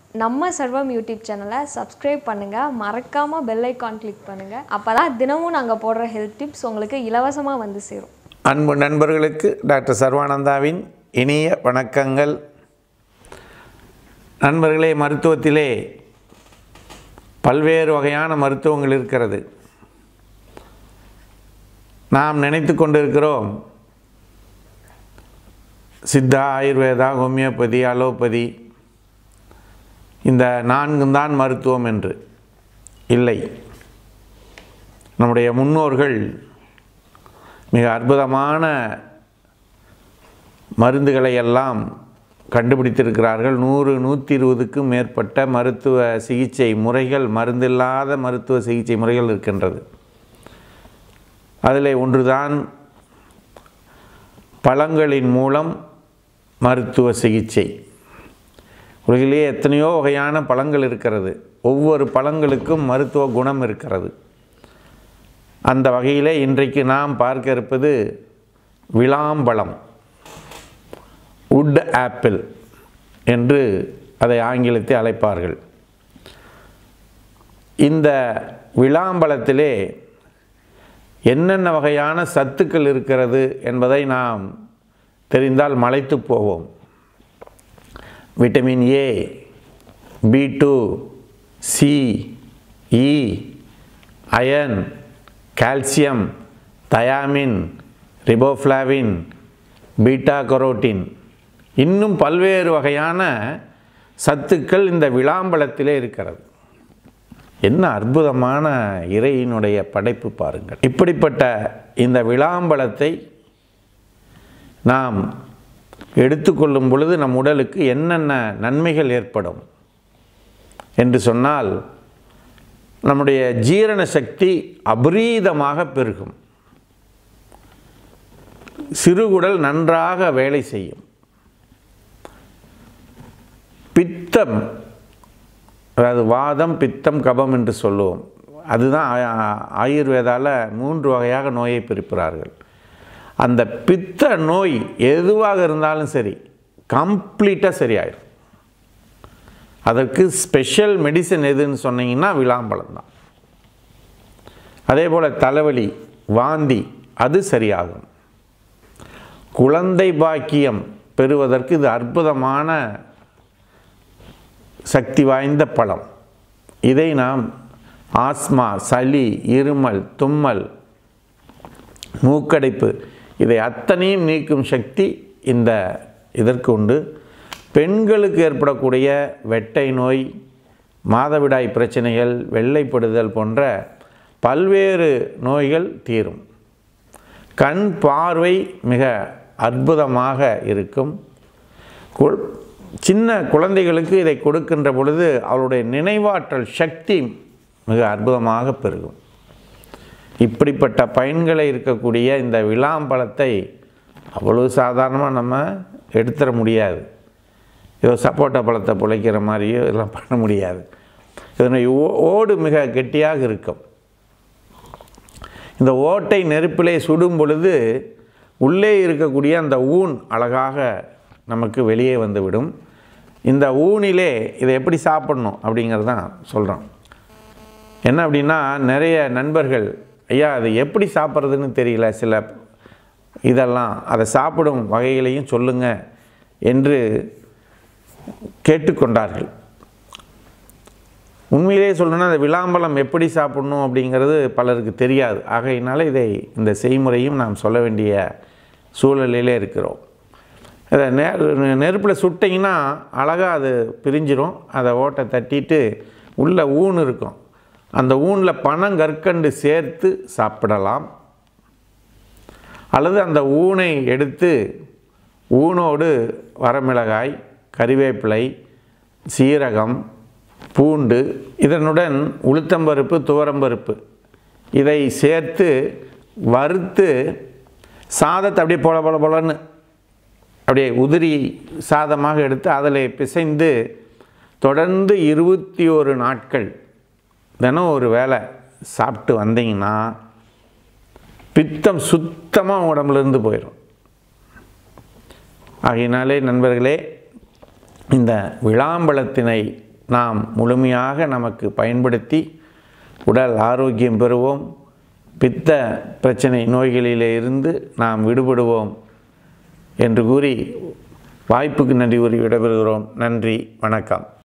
நம்ம சர்வம் யூடியூப் சேனலை சப்ஸ்கிரைப் பண்ணுங்கள் மறக்காமல் பெல் ஐக்கான் கிளிக் பண்ணுங்கள் அப்போ தான் தினமும் நாங்கள் போடுற ஹெல்த் டிப்ஸ் உங்களுக்கு இலவசமாக வந்து சேரும் அன்பு நண்பர்களுக்கு டாக்டர் சர்வானந்தாவின் இனிய வணக்கங்கள் நண்பர்களே மருத்துவத்திலே பல்வேறு வகையான மருத்துவங்கள் இருக்கிறது நாம் நினைத்து கொண்டிருக்கிறோம் சித்தா ஆயுர்வேதா ஹோமியோபதி அலோபதி இந்த நான்கும் தான் மருத்துவம் என்று இல்லை நம்முடைய முன்னோர்கள் மிக அற்புதமான மருந்துகளை எல்லாம் கண்டுபிடித்திருக்கிறார்கள் நூறு நூற்றி இருபதுக்கும் மேற்பட்ட மருத்துவ சிகிச்சை முறைகள் மருந்தில்லாத மருத்துவ சிகிச்சை முறைகள் இருக்கின்றது அதில் ஒன்றுதான் பழங்களின் மூலம் மருத்துவ சிகிச்சை உலகிலேயே எத்தனையோ வகையான பழங்கள் இருக்கிறது ஒவ்வொரு பழங்களுக்கும் மருத்துவ குணம் இருக்கிறது அந்த வகையிலே இன்றைக்கு நாம் பார்க்க இருப்பது விளாம்பழம் உட் ஆப்பிள் என்று அதை ஆங்கிலத்தில் அழைப்பார்கள் இந்த விளாம்பழத்திலே என்னென்ன வகையான சத்துக்கள் இருக்கிறது என்பதை நாம் தெரிந்தால் மலைத்து போவோம் vitamin A B two C E iron calcium thiamine riboflavin beta carotene இன்னும் பல்வேறு வகையான சத்துக்கள் இந்த விளாம்பழத்திலே இருக்கிறது என்ன அற்புதமான இறையினுடைய படைப்பு பாருங்கள் இப்படிப்பட்ட இந்த விளாம்பழத்தை நாம் எடுத்துக்கொள்ளும் பொழுது நம் உடலுக்கு என்னென்ன நன்மைகள் ஏற்படும் என்று சொன்னால் நம்முடைய ஜீரண சக்தி அபரீதமாக பெருகும் சிறுகுடல் நன்றாக வேலை செய்யும் பித்தம் அதாவது வாதம் பித்தம் கபம் என்று சொல்லுவோம் அதுதான் ஆ- ஆயுர்வேதால மூன்று வகையாக நோயை பிரிக்கிறார்கள் அந்த பித்த நோய் எதுவாக இருந்தாலும் சரி கம்ப்ளீட்டாக சரியாயிடும் அதற்கு ஸ்பெஷல் மெடிசன் எதுன்னு சொன்னீங்கன்னா விளாம்பழம் தான் அதே போல் தலைவலி வாந்தி அது சரியாகும் குழந்தை பாக்கியம் பெறுவதற்கு இது அற்புதமான சக்தி வாய்ந்த பழம் இதை நாம் ஆஸ்மா சளி இருமல் தும்மல் மூக்கடைப்பு இதை அத்தனையும் நீக்கும் சக்தி இந்த இதற்கு உண்டு பெண்களுக்கு ஏற்படக்கூடிய வெட்டை நோய் மாதவிடாய் பிரச்சனைகள் வெள்ளைப்படுதல் போன்ற பல்வேறு நோய்கள் தீரும் கண் பார்வை மிக அற்புதமாக இருக்கும் கு- சின்ன குழந்தைகளுக்கு இதை கொடுக்கின்ற பொழுது அவருடைய நினைவாற்றல் சக்தி மிக அற்புதமாக பெருகும் இப்படிப்பட்ட பயன்களை இருக்கக்கூடிய இந்த விளாம்பழத்தை அவ்வளவு சாதாரணமாக நம்ம எடுத்துட முடியாது ஏதோ சப்போட்டா பழத்தை பிழைக்கிற மாதிரியோ இதெல்லாம் பண்ண முடியாது இதனுடைய ஓ- ஓடு மிக கெட்டியாக இருக்கும் இந்த ஓட்டை நெருப்பிலே சுடும் பொழுது உள்ளே இருக்கக்கூடிய அந்த ஊன் அழகாக நமக்கு வெளியே வந்துவிடும் இந்த ஊனிலே இதை எப்படி சாப்பிடணும் அப்படிங்கிறது தான் சொல்கிறோம் என்ன அப்படின்னா நிறைய நண்பர்கள் ஐயா அது எப்படி சாப்பிட்றதுன்னு தெரியல சில இதெல்லாம் அதை சாப்பிடும் வகைகளையும் சொல்லுங்க என்று கேட்டுக்கொண்டார்கள் உண்மையிலே சொல்லணும்னா அந்த விளாம்பழம் எப்படி சாப்பிடணும் அப்படிங்கிறது பலருக்கு தெரியாது ஆகையினால இதை இந்த செய்முறையும் நாம் சொல்ல வேண்டிய சூழலிலே இருக்கிறோம் அதை நெ நெருப்பில் சுட்டிங்கன்னா அழகாக அது பிரிஞ்சிரும் அதை ஓட்டை தட்டிட்டு உள்ள ஊன் இருக்கும் அந்த ஊனில் பனங்கற்கண்டு சேர்த்து சாப்பிடலாம் அல்லது அந்த ஊனை எடுத்து ஊனோடு வரமிளகாய் கறிவேப்பிலை சீரகம் பூண்டு இதனுடன் உளுத்தம்பருப்பு துவரம்பருப்பு இதை சேர்த்து வறுத்து சாதத்தை அப்படியே பொல பொல பொலன்னு அப்படியே உதிரி சாதமாக எடுத்து அதில் பிசைந்து தொடர்ந்து இருபத்தி ஒரு நாட்கள் தினம் ஒரு வேளை சாப்பிட்டு வந்தீங்கன்னா பித்தம் சுத்தமாக உடம்புலேருந்து போயிடும் ஆகையினாலே நண்பர்களே இந்த விளாம்பழத்தினை நாம் முழுமையாக நமக்கு பயன்படுத்தி உடல் ஆரோக்கியம் பெறுவோம் பித்த பிரச்சனை நோய்களிலே இருந்து நாம் விடுபடுவோம் என்று கூறி வாய்ப்புக்கு நன்றி கூறி விடைபெறுகிறோம் நன்றி வணக்கம்